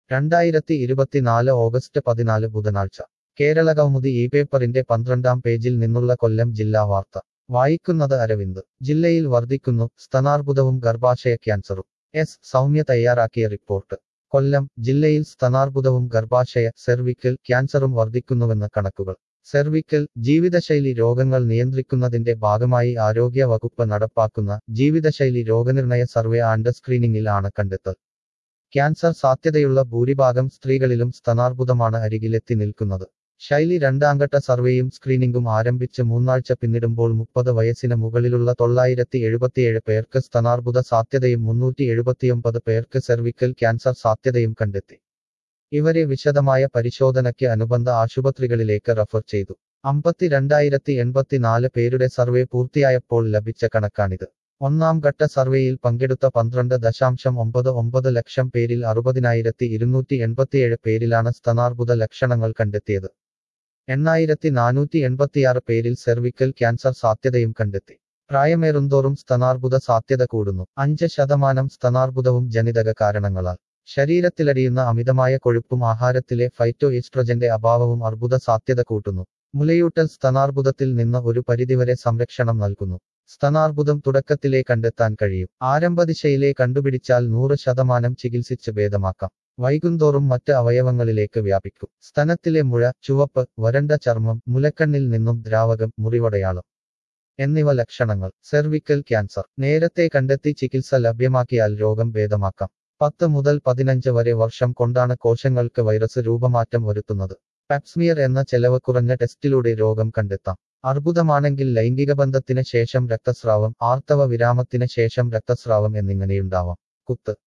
രണ്ടായിരത്തി ഇരുപത്തിനാല് ഓഗസ്റ്റ് പതിനാല് ബുധനാഴ്ച കേരള കൗമുദി ഈ പേപ്പറിന്റെ പന്ത്രണ്ടാം പേജിൽ നിന്നുള്ള കൊല്ലം ജില്ലാ വാർത്ത വായിക്കുന്നത് അരവിന്ദ് ജില്ലയിൽ വർദ്ധിക്കുന്നു സ്തനാർബുദവും ഗർഭാശയ ക്യാൻസറും എസ് സൗമ്യ തയ്യാറാക്കിയ റിപ്പോർട്ട് കൊല്ലം ജില്ലയിൽ സ്തനാർബുദവും ഗർഭാശയ സെർവിക്കൽ ക്യാൻസറും വർദ്ധിക്കുന്നുവെന്ന് കണക്കുകൾ സെർവിക്കൽ ജീവിതശൈലി രോഗങ്ങൾ നിയന്ത്രിക്കുന്നതിന്റെ ഭാഗമായി ആരോഗ്യ വകുപ്പ് നടപ്പാക്കുന്ന ജീവിതശൈലി രോഗനിർണയ സർവേ ആൻഡ് സ്ക്രീനിംഗിൽ ആണ് കണ്ടെത്തൽ ക്യാൻസർ സാധ്യതയുള്ള ഭൂരിഭാഗം സ്ത്രീകളിലും സ്തനാർബുദമാണ് അരികിലെത്തി നിൽക്കുന്നത് ശൈലി രണ്ടാംഘട്ട സർവേയും സ്ക്രീനിംഗും ആരംഭിച്ച് മൂന്നാഴ്ച പിന്നിടുമ്പോൾ മുപ്പത് വയസ്സിന് മുകളിലുള്ള തൊള്ളായിരത്തി എഴുപത്തിയേഴ് പേർക്ക് സ്തനാർബുദ സാധ്യതയും മുന്നൂറ്റി എഴുപത്തിയൊമ്പത് പേർക്ക് സെർവിക്കൽ ക്യാൻസർ സാധ്യതയും കണ്ടെത്തി ഇവരെ വിശദമായ പരിശോധനയ്ക്ക് അനുബന്ധ ആശുപത്രികളിലേക്ക് റഫർ ചെയ്തു അമ്പത്തിരണ്ടായിരത്തി എൺപത്തിനാല് പേരുടെ സർവേ പൂർത്തിയായപ്പോൾ ലഭിച്ച കണക്കാണിത് ഒന്നാം ഘട്ട സർവേയിൽ പങ്കെടുത്ത പന്ത്രണ്ട് ദശാംശം ഒമ്പത് ഒമ്പത് ലക്ഷം പേരിൽ അറുപതിനായിരത്തി ഇരുന്നൂറ്റി എൺപത്തിയേഴ് പേരിലാണ് സ്തനാർബുദ ലക്ഷണങ്ങൾ കണ്ടെത്തിയത് എണ്ണായിരത്തി നാനൂറ്റി എൺപത്തിയാറ് പേരിൽ സെർവിക്കൽ ക്യാൻസർ സാധ്യതയും കണ്ടെത്തി പ്രായമേറുന്തോറും സ്തനാർബുദ സാധ്യത കൂടുന്നു അഞ്ച് ശതമാനം സ്തനാർബുദവും ജനിതക കാരണങ്ങളാൽ ശരീരത്തിലടിയുന്ന അമിതമായ കൊഴുപ്പും ആഹാരത്തിലെ ഫൈറ്റോ ഈസ്ട്രജന്റെ അഭാവവും അർബുദ സാധ്യത കൂട്ടുന്നു മുലയൂട്ടൽ സ്തനാർബുദത്തിൽ നിന്ന് ഒരു പരിധിവരെ സംരക്ഷണം നൽകുന്നു സ്തനാർബുദം തുടക്കത്തിലേ കണ്ടെത്താൻ കഴിയും ആരംഭദിശയിലെ കണ്ടുപിടിച്ചാൽ നൂറ് ശതമാനം ചികിത്സിച്ച് ഭേദമാക്കാം വൈകുന്തോറും മറ്റ് അവയവങ്ങളിലേക്ക് വ്യാപിക്കും സ്തനത്തിലെ മുഴ ചുവപ്പ് വരണ്ട ചർമ്മം മുലക്കണ്ണിൽ നിന്നും ദ്രാവകം മുറിവടയാളം എന്നിവ ലക്ഷണങ്ങൾ സെർവിക്കൽ ക്യാൻസർ നേരത്തെ കണ്ടെത്തി ചികിത്സ ലഭ്യമാക്കിയാൽ രോഗം ഭേദമാക്കാം പത്ത് മുതൽ പതിനഞ്ച് വരെ വർഷം കൊണ്ടാണ് കോശങ്ങൾക്ക് വൈറസ് രൂപമാറ്റം വരുത്തുന്നത് പാപ്സ്മിയർ എന്ന ചെലവ് കുറഞ്ഞ ടെസ്റ്റിലൂടെ രോഗം കണ്ടെത്താം അർബുദമാണെങ്കിൽ ലൈംഗിക ബന്ധത്തിന് ശേഷം രക്തസ്രാവം ആർത്തവ വിരാമത്തിന് ശേഷം രക്തസ്രാവം എന്നിങ്ങനെയുണ്ടാവാം കുത്ത്